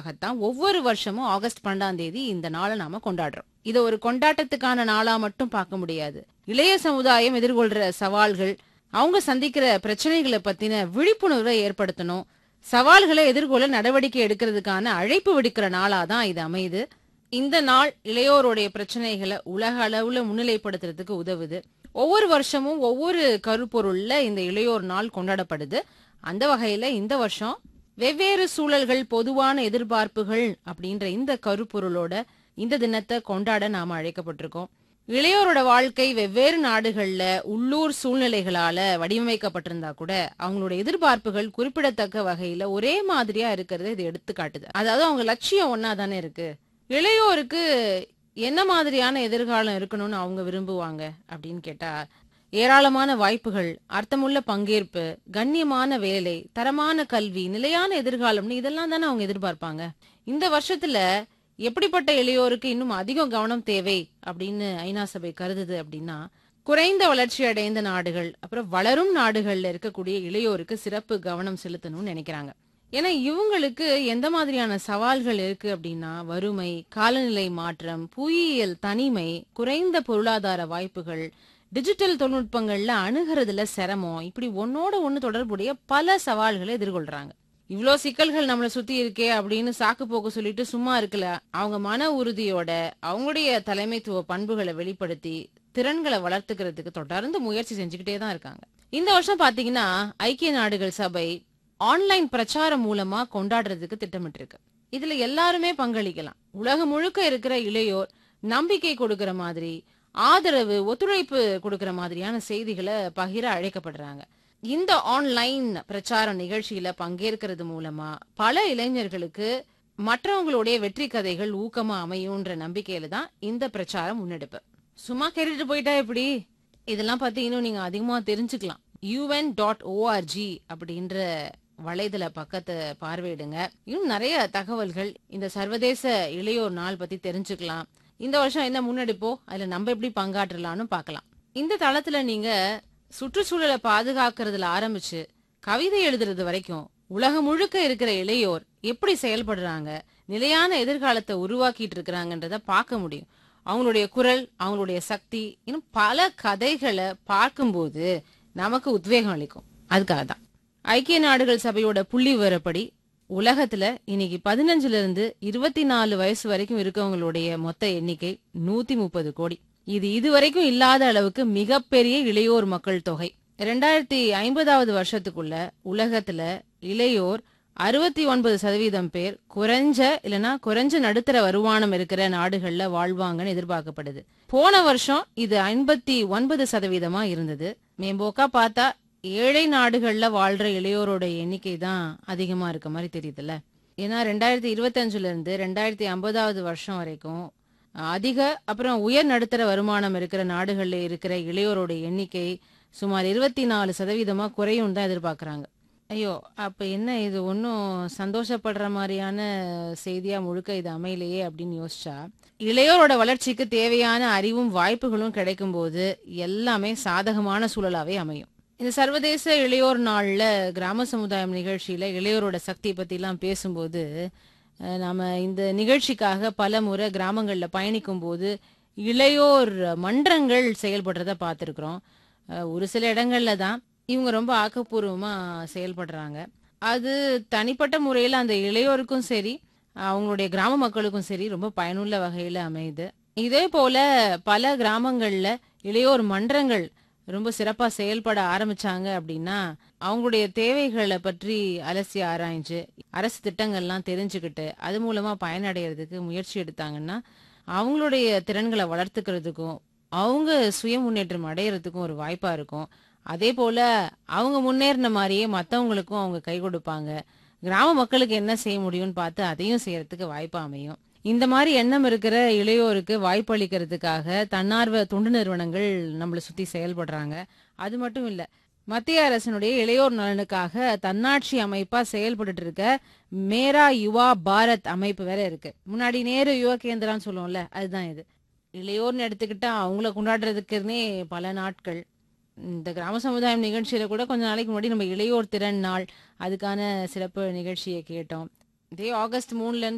நினைவுக்காகத்தான் ஒவ்வொரு வருஷமும் ஆகஸ்ட் பன்னெண்டாம் தேதி இந்த நாளை நாம கொண்டாடுறோம் இதை ஒரு கொண்டாட்டத்துக்கான நாளா மட்டும் பார்க்க முடியாது இளைய சமுதாயம் எதிர்கொள்ற சவால்கள் அவங்க சந்திக்கிற பிரச்சனைகளை பத்தின விழிப்புணர்வை ஏற்படுத்தணும் சவால்களை எதிர்கொள்ள நடவடிக்கை எடுக்கிறதுக்கான அழைப்பு விடுக்கிற நாளா தான் இது அமையுது இந்த நாள் இளையோருடைய பிரச்சனைகளை உலக அளவுல முன்னிலைப்படுத்துறதுக்கு உதவுது ஒவ்வொரு வருஷமும் ஒவ்வொரு கருப்பொருள்ல இந்த இளையோர் நாள் கொண்டாடப்படுது அந்த வகையில இந்த வருஷம் வெவ்வேறு சூழல்கள் பொதுவான எதிர்பார்ப்புகள் அப்படின்ற இந்த கருப்பொருளோட இந்த தினத்தை கொண்டாட நாம அழைக்கப்பட்டிருக்கோம் இளையோரோட வாழ்க்கை வெவ்வேறு நாடுகள்ல உள்ளூர் சூழ்நிலைகளால வடிவமைக்கப்பட்டிருந்தா கூட அவங்களோட எதிர்பார்ப்புகள் குறிப்பிடத்தக்க வகையில ஒரே மாதிரியா இருக்கிறத இது எடுத்து காட்டுது அதாவது அவங்க லட்சியம் ஒன்னா தானே இருக்கு இளையோருக்கு என்ன மாதிரியான எதிர்காலம் இருக்கணும்னு அவங்க விரும்புவாங்க அப்படின்னு கேட்டா ஏராளமான வாய்ப்புகள் அர்த்தமுள்ள பங்கேற்பு கண்ணியமான வேலை தரமான கல்வி நிலையான எதிர்காலம்னு இதெல்லாம் தானே அவங்க எதிர்பார்ப்பாங்க இந்த வருஷத்துல எப்படிப்பட்ட இளையோருக்கு இன்னும் அதிகம் கவனம் தேவை அப்படின்னு ஐநா சபை கருதுது அப்படின்னா குறைந்த வளர்ச்சி அடைந்த நாடுகள் அப்புறம் வளரும் நாடுகள்ல இருக்கக்கூடிய இளையோருக்கு சிறப்பு கவனம் செலுத்தணும்னு நினைக்கிறாங்க ஏன்னா இவங்களுக்கு எந்த மாதிரியான சவால்கள் இருக்கு அப்படின்னா வறுமை காலநிலை மாற்றம் புவியியல் தனிமை குறைந்த பொருளாதார வாய்ப்புகள் டிஜிட்டல் தொழில்நுட்பங்கள்ல அணுகிறதுல சிரமம் இப்படி ஒன்னோட ஒண்ணு தொடர்புடைய பல சவால்களை எதிர்கொள்றாங்க இவ்ளோ சிக்கல்கள் நம்மளை சுத்தி இருக்கே அப்படின்னு சாக்கு போக்கு சொல்லிட்டு சும்மா இருக்கல அவங்க மன உறுதியோட அவங்களுடைய தலைமைத்துவ பண்புகளை வெளிப்படுத்தி திறன்களை வளர்த்துக்கிறதுக்கு தொடர்ந்து முயற்சி செஞ்சுக்கிட்டே தான் இருக்காங்க இந்த வருஷம் பாத்தீங்கன்னா ஐக்கிய நாடுகள் சபை ஆன்லைன் பிரச்சாரம் மூலமா கொண்டாடுறதுக்கு திட்டமிட்டிருக்கு இதுல எல்லாருமே பங்களிக்கலாம் உலகம் முழுக்க இருக்கிற இளையோர் நம்பிக்கை கொடுக்கிற மாதிரி ஆதரவு ஒத்துழைப்பு கொடுக்கிற மாதிரியான செய்திகளை பகிர அழைக்கப்படுறாங்க இந்த ஆன்லைன் பிரச்சார நிகழ்ச்சியில பங்கேற்கிறது மூலமா பல இளைஞர்களுக்கு மற்றவங்களுடைய வெற்றி கதைகள் ஊக்கமா அமையும்ன்ற நம்பிக்கையில தான் இந்த பிரச்சாரம் முன்னெடுப்பு சும்மா கேட்டுட்டு போயிட்டா எப்படி இதெல்லாம் பத்தி இன்னும் நீங்க அதிகமா தெரிஞ்சுக்கலாம் யூஎன் டாட் ஓஆர்ஜி அப்படின்ற வலைதள பக்கத்தை பார்வையிடுங்க இன்னும் நிறைய தகவல்கள் இந்த சர்வதேச இளையோர் நாள் பத்தி தெரிஞ்சுக்கலாம் இந்த வருஷம் என்ன முன்னெடுப்போ அதுல நம்ம எப்படி பங்காற்றலாம்னு பார்க்கலாம் இந்த தளத்துல நீங்க சுற்றுச்சூழலை பாதுகாக்கிறதுல ஆரம்பிச்சு கவிதை எழுதுறது வரைக்கும் உலகம் முழுக்க இருக்கிற இளையோர் எப்படி செயல்படுறாங்க நிலையான எதிர்காலத்தை உருவாக்கிட்டு இருக்கிறாங்கன்றத பார்க்க முடியும் அவங்களுடைய குரல் அவங்களுடைய சக்தி இன்னும் பல கதைகளை பார்க்கும்போது நமக்கு உத்வேகம் அளிக்கும் அதுக்காக தான் ஐக்கிய நாடுகள் சபையோட புள்ளி விவரப்படி உலகத்துல இன்னைக்கு பதினஞ்சுல இருந்து இருபத்தி நாலு வயசு வரைக்கும் இருக்கவங்களுடைய மொத்த எண்ணிக்கை நூத்தி முப்பது கோடி இது இதுவரைக்கும் இல்லாத அளவுக்கு மிகப்பெரிய இளையோர் மக்கள் தொகை ரெண்டாயிரத்தி ஐம்பதாவது வருஷத்துக்குள்ள உலகத்துல இளையோர் அறுபத்தி ஒன்பது சதவீதம் பேர் குறைஞ்ச இல்லனா குறைஞ்ச நடுத்தர வருமானம் இருக்கிற நாடுகள்ல வாழ்வாங்கன்னு எதிர்பார்க்கப்படுது போன வருஷம் இது ஐம்பத்தி ஒன்பது சதவீதமா இருந்தது மேம்போக்கா பார்த்தா ஏழை நாடுகள்ல வாழ்ற இளையோரோட எண்ணிக்கை தான் அதிகமா இருக்க மாதிரி தெரியுதுல்ல ஏன்னா ரெண்டாயிரத்தி இருபத்தஞ்சுல இருந்து ரெண்டாயிரத்தி ஐம்பதாவது வருஷம் வரைக்கும் அதிக அப்புறம் உயர் நடுத்தர வருமானம் இருக்கிற நாடுகள்ல இருக்கிற இளையோரோட எண்ணிக்கை சுமார் இருபத்தி நாலு சதவீதமா குறையும் தான் எதிர்பார்க்கறாங்க ஐயோ அப்ப என்ன இது ஒன்றும் சந்தோஷப்படுற மாதிரியான செய்தியா முழுக்க இது அமையலையே அப்படின்னு யோசிச்சா இளையோரோட வளர்ச்சிக்கு தேவையான அறிவும் வாய்ப்புகளும் கிடைக்கும் போது எல்லாமே சாதகமான சூழலாவே அமையும் இந்த சர்வதேச இளையோர் நாள்ல கிராம சமுதாயம் நிகழ்ச்சியில இளையோரோட சக்தி பத்தி எல்லாம் பேசும்போது அஹ், நாம இந்த நிகழ்ச்சிக்காக பல முறை கிராமங்கள்ல பயணிக்கும் போது இளையோர் மன்றங்கள் செயல்படுறத பார்த்துருக்குறோம் ஒரு சில இடங்கள்ல தான் இவங்க ரொம்ப ஆக்கப்பூர்வமா செயல்படுறாங்க அது தனிப்பட்ட முறையில அந்த இளையோருக்கும் சரி அவங்களுடைய கிராம மக்களுக்கும் சரி ரொம்ப பயனுள்ள வகையில அமையுது இதே போல பல கிராமங்கள்ல இளையோர் மன்றங்கள் ரொம்ப சிறப்பா செயல்பட ஆரம்பிச்சாங்க அப்படின்னா அவங்களுடைய தேவைகளை பற்றி அலசி ஆராய்ஞ்சு அரசு திட்டங்கள்லாம் தெரிஞ்சுக்கிட்டு அது மூலமா பயனடைகிறதுக்கு முயற்சி எடுத்தாங்கன்னா அவங்களுடைய திறன்களை வளர்த்துக்கிறதுக்கும் அவங்க சுய முன்னேற்றம் அடையிறதுக்கும் ஒரு வாய்ப்பா இருக்கும் அதே போல அவங்க முன்னேறின மாதிரியே மத்தவங்களுக்கும் அவங்க கை கொடுப்பாங்க கிராம மக்களுக்கு என்ன செய்ய முடியும்னு பார்த்து அதையும் செய்யறதுக்கு வாய்ப்பா அமையும் இந்த மாதிரி எண்ணம் இருக்கிற இளையோருக்கு வாய்ப்பு அளிக்கிறதுக்காக தன்னார்வ தொண்டு நிறுவனங்கள் நம்மளை சுத்தி செயல்படுறாங்க அது மட்டும் இல்ல மத்திய அரசினுடைய இளையோர் நலனுக்காக தன்னாட்சி அமைப்பா செயல்பட்டு இருக்க மேரா யுவா பாரத் அமைப்பு வேற இருக்கு முன்னாடி நேரு யுவ கேந்திரான்னு சொல்லுவோம்ல அதுதான் இது இளையோர்னு எடுத்துக்கிட்டா அவங்கள கொண்டாடுறதுக்குன்னே பல நாட்கள் இந்த கிராம சமுதாயம் நிகழ்ச்சியில கூட கொஞ்ச நாளைக்கு முன்னாடி நம்ம இளையோர் திறன் நாள் அதுக்கான சிறப்பு நிகழ்ச்சியை கேட்டோம் இதே ஆகஸ்ட் மூணுல இருந்து